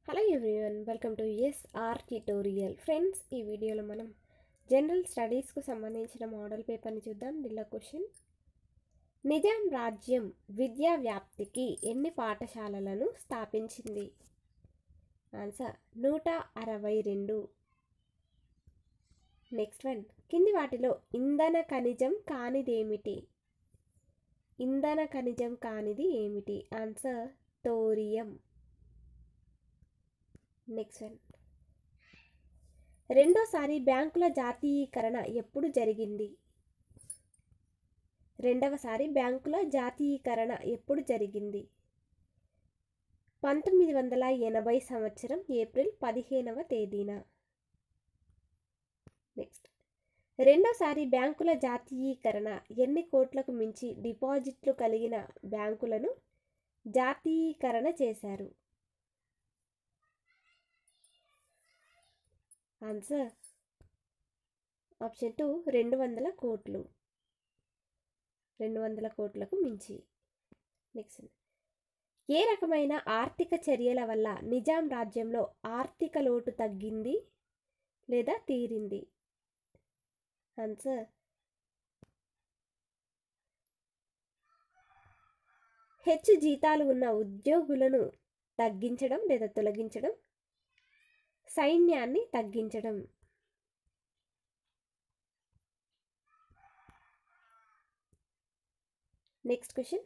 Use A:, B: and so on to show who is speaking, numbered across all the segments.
A: hello everyone welcome to SR tutorial friends ఈ వీడియోలో మనం జనరల్ స్టడీస్కు సంబంధించిన మోడల్ పేపర్ని చూద్దాం దీనిలో క్వశ్చన్ నిజాం రాజ్యం విద్యా వ్యాప్తికి ఎన్ని పాఠశాలలను స్థాపించింది ఆన్సర్ నూట అరవై రెండు నెక్స్ట్ వన్ కింది వాటిలో ఇంధన ఖనిజం కానిదేమిటి ఇంధన ఖనిజం కానిది ఏమిటి ఆన్సర్ టోరియం నెక్స్ట్ వన్ రెండోసారి బ్యాంకుల జాతీయీకరణ ఎప్పుడు జరిగింది రెండవసారి బ్యాంకుల జాతీయీకరణ ఎప్పుడు జరిగింది పంతొమ్మిది వందల ఎనభై సంవత్సరం ఏప్రిల్ పదిహేనవ తేదీన నెక్స్ట్ రెండోసారి బ్యాంకుల జాతీయీకరణ ఎన్ని కోట్లకు మించి డిపాజిట్లు కలిగిన బ్యాంకులను జాతీయీకరణ చేశారు ఆన్సర్ ఆప్షన్ టూ రెండు వందల కోట్లు రెండు వందల కోట్లకు మించి నెక్స్ట్ ఏ రకమైన ఆర్థిక చర్యల వల్ల నిజాం రాజ్యంలో ఆర్థిక లోటు తగ్గింది లేదా తీరింది ఆన్సర్ హెచ్చు జీతాలు ఉన్న ఉద్యోగులను తగ్గించడం లేదా తొలగించడం సైన్యాన్ని తగ్గించడం నెక్స్ట్ క్వశ్చన్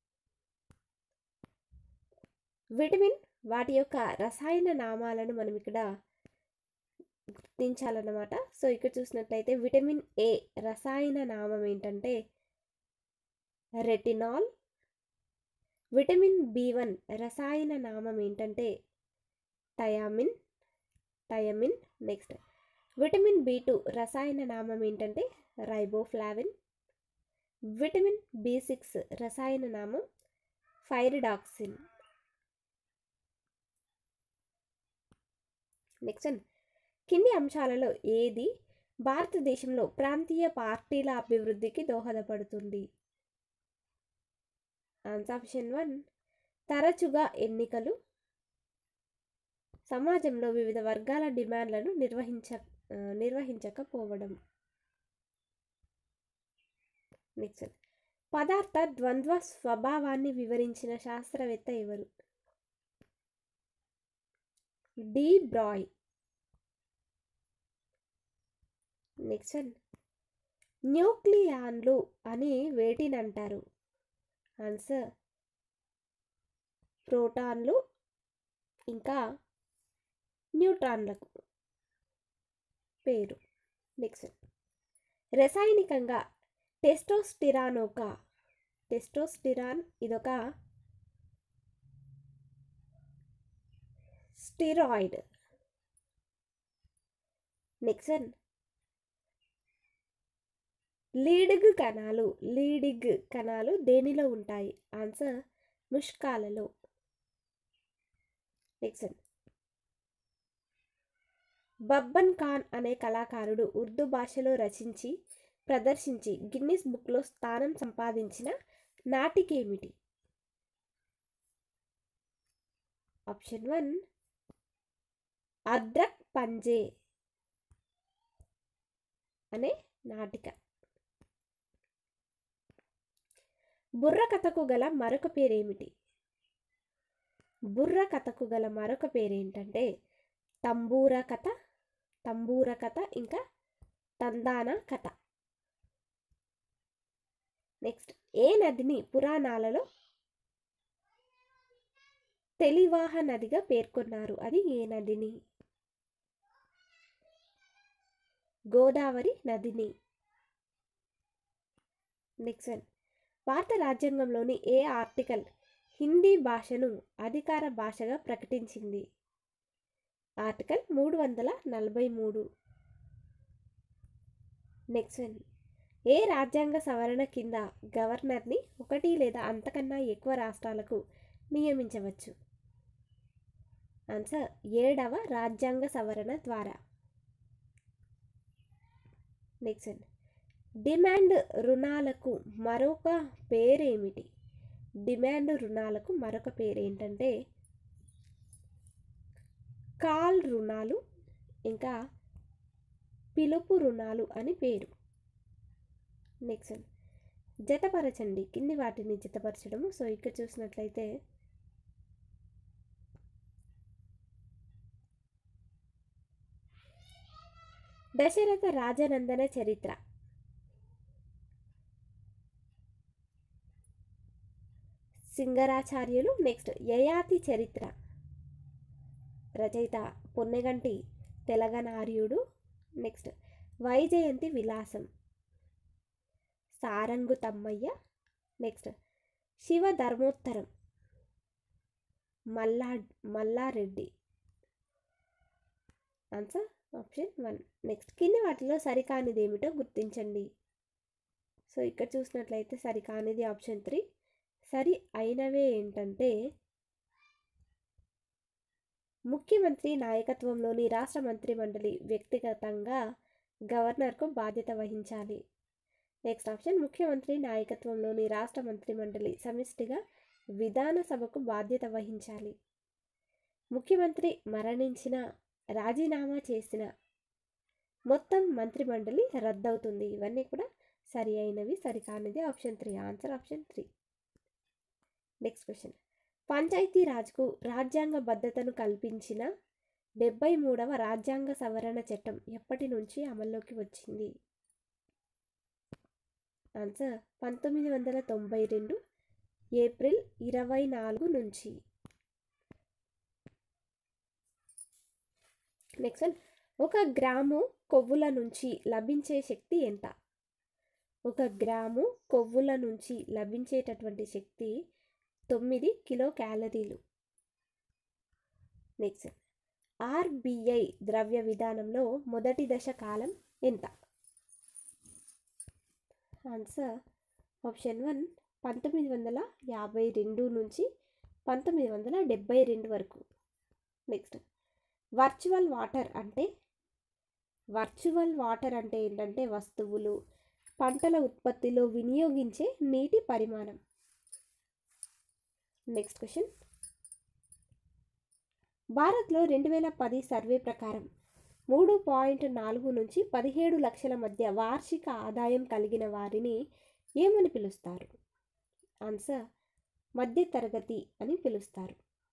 A: విటమిన్ వాటి యొక్క రసాయన నామాలను మనం ఇక్కడ గుర్తించాలన్నమాట సో ఇక్కడ చూసినట్లయితే విటమిన్ ఏ రసాయన నామం ఏంటంటే రెటినాల్ విటమిన్ బి వన్ రసాయన నామం ఏంటంటే thiamine thiamine next vitamin B two రసాయన నామం ఏంటంటే రైబోఫ్లావిన్ విటమిన్ బి సిక్స్ రసాయన నామం ఫైరిడాక్సిన్ నెక్స్ట్ కింది అంశాలలో ఏది భారతదేశంలో ప్రాంతీయ పార్టీల అభివృద్ధికి దోహదపడుతుంది ఆన్సర్ ఆప్షన్ వన్ తరచుగా ఎన్నికలు సమాజంలో వివిధ వర్గాల డిమాండ్లను నిర్వహించ నిర్వహించకపోవడం నెక్స్ట్ పదార్థ ద్వంద్వ స్వభావాన్ని వివరించిన శాస్త్రవేత్త ఎవరు డి బ్రాయ్ నెక్స్ట్ న్యూక్లియాన్లు అని వేటిని అంటారు ఆన్సర్ ప్రోటాన్లు ఇంకా న్యూట్రాన్లకు పేరు నెక్స్ట్ రసాయనికంగా టెస్టోస్టిరాన్ ఒక టెస్టోస్టిరాన్ ఇదొక స్టిరాయిడ్ నెక్స్ట్ లీడిగ్ కణాలు లీడిగ్ కణాలు దేనిలో ఉంటాయి ఆన్సర్ ముష్కాలలో నెక్స్ట్ బబ్బన్ ఖాన్ అనే కళాకారుడు ఉర్దూ భాషలో రచించి ప్రదర్శించి గిన్నిస్ బుక్లో స్థానం సంపాదించిన నాటికేమిటి ఆప్షన్ వన్ అద్రక్ పంజే అనే నాటిక బుర్ర కథకు గల మరొక పేరేమిటి బుర్ర కథకు గల మరొక పేరేంటంటే తంబూర కథ తంబూర కథ ఇంకా తందాన కథ నెక్స్ట్ ఏ నదిని పురాణాలలో తెలివాహ నదిగా పేర్కొన్నారు అది ఏ నదిని గోదావరి నదిని నెక్స్ట్ భారత రాజ్యాంగంలోని ఏ ఆర్టికల్ హిందీ భాషను అధికార భాషగా ప్రకటించింది ఆర్టికల్ మూడు వందల నలభై మూడు నెక్స్ట్ ఏ రాజ్యాంగ సవరణ కింద గవర్నర్ని ఒకటి లేదా అంతకన్నా ఎక్కువ రాష్ట్రాలకు నియమించవచ్చు ఆన్సర్ ఏడవ రాజ్యాంగ సవరణ ద్వారా నెక్స్ట్ డిమాండ్ రుణాలకు మరొక పేరేమిటి డిమాండ్ రుణాలకు మరొక పేరు ఏంటంటే కాల్ రుణాలు ఇంకా పిలుపు రుణాలు అని పేరు నెక్స్ట్ జతపరచండి కింది వాటిని జతపరచడము సో ఇక్కడ చూసినట్లయితే దశరథ రాజనందన చరిత్ర సింగరాచార్యులు నెక్స్ట్ యయాతి చరిత్ర రచయిత Ponnaganti Telaganaryudu next Vaijayanti Vilasam Sarangu Tammayya next Shiva Dharmottaram Malla Mallareddy answer option one next కింది వాటిలో సరికానిది ఏమిటో గుర్తించండి సో ఇక్కడ చూసినట్లయితే సరికానిది ఆప్షన్ త్రీ సరి అయినవే ఏంటంటే ముఖ్యమంత్రి నాయకత్వంలోని రాష్ట్ర మంత్రి మండలి వ్యక్తిగతంగా గవర్నర్కు బాధ్యత వహించాలి నెక్స్ట్ ఆప్షన్ ముఖ్యమంత్రి నాయకత్వంలోని రాష్ట్ర మంత్రి మండలి సమిష్టిగా విధానసభకు బాధ్యత వహించాలి ముఖ్యమంత్రి మరణించిన రాజీనామా చేసిన మొత్తం మంత్రిమండలి రద్దవుతుంది ఇవన్నీ కూడా సరి అయినవి సరికానిది option three answer option three next question panchayati రాజ్కు రాజ్యాంగ భద్రతను కల్పించిన డెబ్బై మూడవ రాజ్యాంగ సవరణ చట్టం ఎప్పటి నుంచి అమల్లోకి వచ్చింది ఆన్సర్ పంతొమ్మిది వందల తొంభై రెండు ఏప్రిల్ ఇరవై నాలుగు నుంచి నెక్స్ట్ వన్ ఒక గ్రాము కొవ్వుల నుంచి లభించే శక్తి ఎంత ఒక గ్రాము కొవ్వుల నుంచి లభించేటటువంటి శక్తి తొమ్మిది కిలో క్యాలరీలు నెక్స్ట్ ఆర్బిఐ ద్రవ్య విధానంలో మొదటి దశ కాలం ఎంత ఆన్సర్ ఆప్షన్ వన్ పంతొమ్మిది వందల యాభై రెండు నుంచి పంతొమ్మిది వందల డెబ్బై రెండు వరకు నెక్స్ట్ వర్చువల్ వాటర్ అంటే వర్చువల్ వాటర్ అంటే ఏంటంటే వస్తువులు పంటల ఉత్పత్తిలో వినియోగించే నీటి పరిమాణం నెక్స్ట్ క్వశ్చన్ భారత్లో రెండు వేల పది సర్వే ప్రకారం మూడు పాయింట్ నాలుగు నుంచి పదిహేడు లక్షల మధ్య వార్షిక ఆదాయం కలిగిన వారిని ఏమని పిలుస్తారు ఆన్సర్ మధ్య తరగతి అని పిలుస్తారు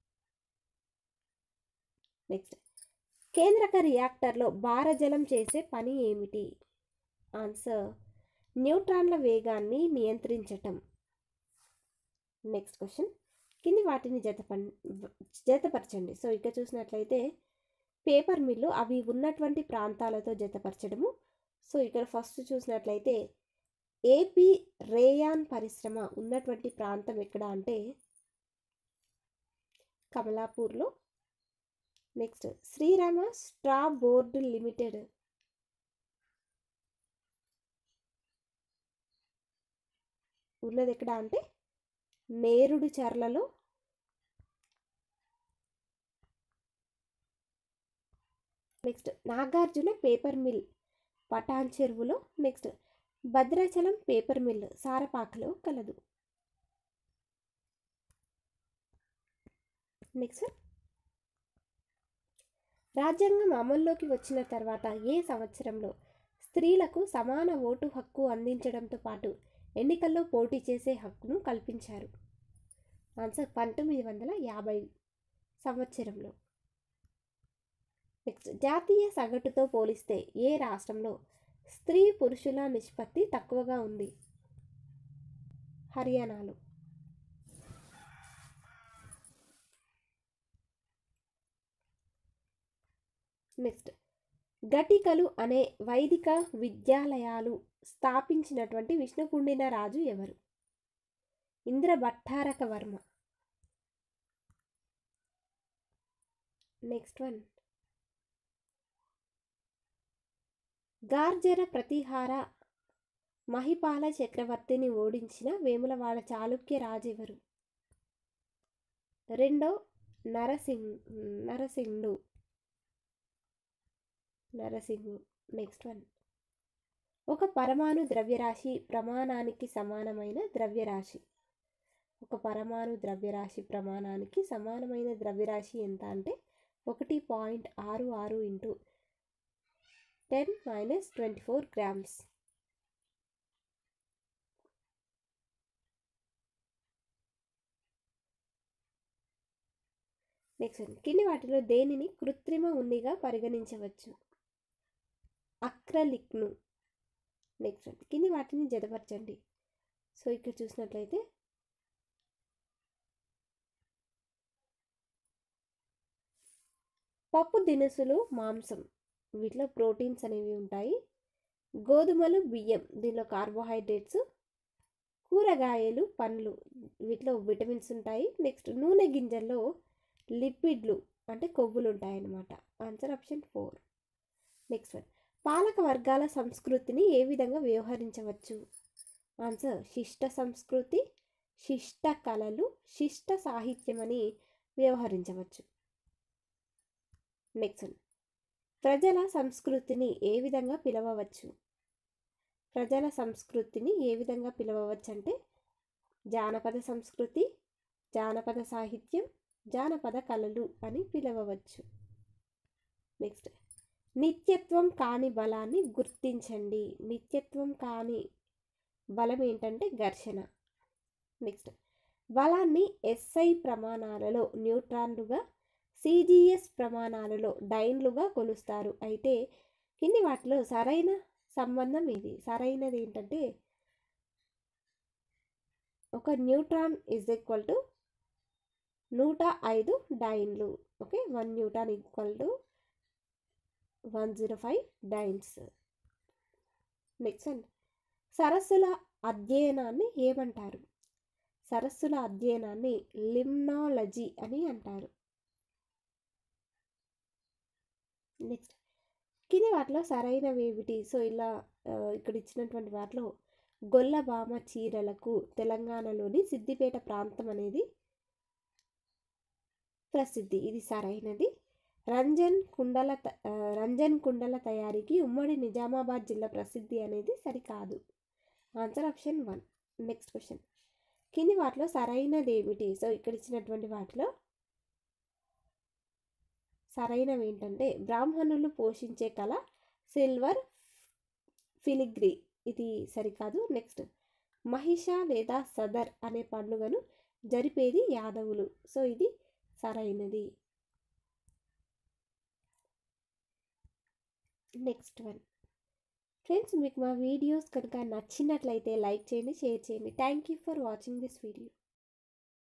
A: నెక్స్ట్ కేంద్రక రియాక్టర్లో భారజలం చేసే పని ఏమిటి ఆన్సర్ న్యూట్రాన్ల వేగాన్ని నియంత్రించటం నెక్స్ట్ క్వశ్చన్ కింది వాటిని జతప జతపరచండి సో ఇక్కడ చూసినట్లయితే పేపర్ మిల్లు అవి ఉన్నటువంటి ప్రాంతాలతో జతపరచడము సో ఇక్కడ ఫస్ట్ చూసినట్లయితే ఏపీ రేయాన్ పరిశ్రమ ఉన్నటువంటి ప్రాంతం ఎక్కడ అంటే కమలాపూర్లో next Srirama straw board limited ఉన్నది ఎక్కడ అంటే నేరుడు చర్లలో నెక్స్ట్ నాగార్జున పేపర్ మిల్ పటాన్ చెరువులో నెక్స్ట్ భద్రాచలం పేపర్ మిల్ సారపాకలో కలదు నెక్స్ట్ రాజ్యాంగం అమల్లోకి వచ్చిన తర్వాత ఏ సంవత్సరంలో స్త్రీలకు సమాన ఓటు హక్కు అందించడంతో పాటు ఎన్నికల్లో పోటీ చేసే హక్కును కల్పించారు ఆన్సర్ పంతొమ్మిది వందల యాభై సంవత్సరంలో నెక్స్ట్ జాతీయ సగటుతో పోలిస్తే ఏ రాష్ట్రంలో స్త్రీ పురుషుల నిష్పత్తి తక్కువగా ఉంది హర్యానాలో నెక్స్ట్ ఘటికలు అనే వైదిక విద్యాలయాలు స్థాపించినటువంటి విష్ణుకుండిన రాజు ఎవరు ఇంద్ర భట్టారక వర్మ నెక్స్ట్ వన్ గార్జర ప్రతిహార మహిపాల చక్రవర్తిని ఓడించిన వేములవాడ చాళుక్య రాజు ఎవరు రెండో నరసింగ్ నరసింహుడు నరసింహు నెక్స్ట్ వన్ ఒక పరమాణు ద్రవ్యరాశి ప్రమాణానికి సమానమైన ద్రవ్యరాశి ఒక పరమాణు ద్రవ్యరాశి ప్రమాణానికి సమానమైన ద్రవ్యరాశి ఎంత అంటే ఒకటి పాయింట్ ఆరు ఆరు into ten minus twenty four grams next one కింది వాటిలో దేనిని కృత్రిమ ఉన్నిగా పరిగణించవచ్చు అక్రలిక్ను నెక్స్ట్ వన్ కింది వాటిని జతపరచండి సో ఇక్కడ చూసినట్లయితే పప్పు దినుసులు మాంసం వీటిలో ప్రోటీన్స్ అనేవి ఉంటాయి గోధుమలు బియ్యం దీనిలో కార్బోహైడ్రేట్స్ కూరగాయలు పండ్లు వీటిలో విటమిన్స్ ఉంటాయి నెక్స్ట్ నూనె గింజల్లో లిపిడ్లు అంటే కొవ్వులు ఉంటాయన్నమాట answer option four next one పాలక వర్గాల సంస్కృతిని ఏ విధంగా వ్యవహరించవచ్చు ఆన్సర్ శిష్ట సంస్కృతి శిష్ట కళలు శిష్ట సాహిత్యం అని వ్యవహరించవచ్చు నెక్స్ట్ వన్ ప్రజల సంస్కృతిని ఏ విధంగా పిలవవచ్చు ప్రజల సంస్కృతిని ఏ విధంగా పిలవవచ్చు అంటే జానపద సంస్కృతి జానపద సాహిత్యం జానపద కళలు అని పిలవవచ్చు నెక్స్ట్ నిత్యత్వం కాని బలాన్ని గుర్తించండి నిత్యత్వం కాని బలం ఏంటంటే ఘర్షణ నెక్స్ట్ బలాన్ని ఎస్ఐ ప్రమాణాలలో న్యూట్రాన్లుగా సిజిఎస్ ప్రమాణాలలో డైన్లుగా కొలుస్తారు అయితే కింది వాటిలో సరైన సంబంధం ఇది సరైనది ఏంటంటే ఒక న్యూట్రాన్ ఇజ్ ఈక్వల్ టు నూట ఐదు డైన్లు okay one newton equal to one zero five dynes next అండి సరస్సుల అధ్యయనాన్ని ఏమంటారు సరస్సుల అధ్యయనాన్ని లిమ్నాలజీ అని అంటారు నెక్స్ట్ కింది వాటిలో సరైనవి ఏమిటి సో ఇలా ఇక్కడ ఇచ్చినటువంటి వాటిలో గొల్లబామ చీరలకు తెలంగాణలోని సిద్దిపేట ప్రాంతం అనేది ప్రసిద్ధి ఇది సరైనది రంజన్ కుండల రంజన్ కుండల తయారీకి ఉమ్మడి నిజామాబాద్ జిల్లా ప్రసిద్ధి అనేది సరికాదు answer option one next question కింది వాటిలో సరైనది ఏమిటి సో ఇక్కడ ఇచ్చినటువంటి వాటిలో సరైనవి ఏంటంటే బ్రాహ్మణులు పోషించే కళ సిల్వర్ ఫిలిగ్రీ ఇది సరికాదు నెక్స్ట్ మహిష లేదా సదర్ అనే పండుగను జరిపేది యాదవులు సో ఇది సరైనది నెక్స్ట్ వన్ ఫ్రెండ్స్ మీకు మా వీడియోస్ కనుక నచ్చినట్లయితే లైక్ చేయండి షేర్ చేయండి thank you for watching this video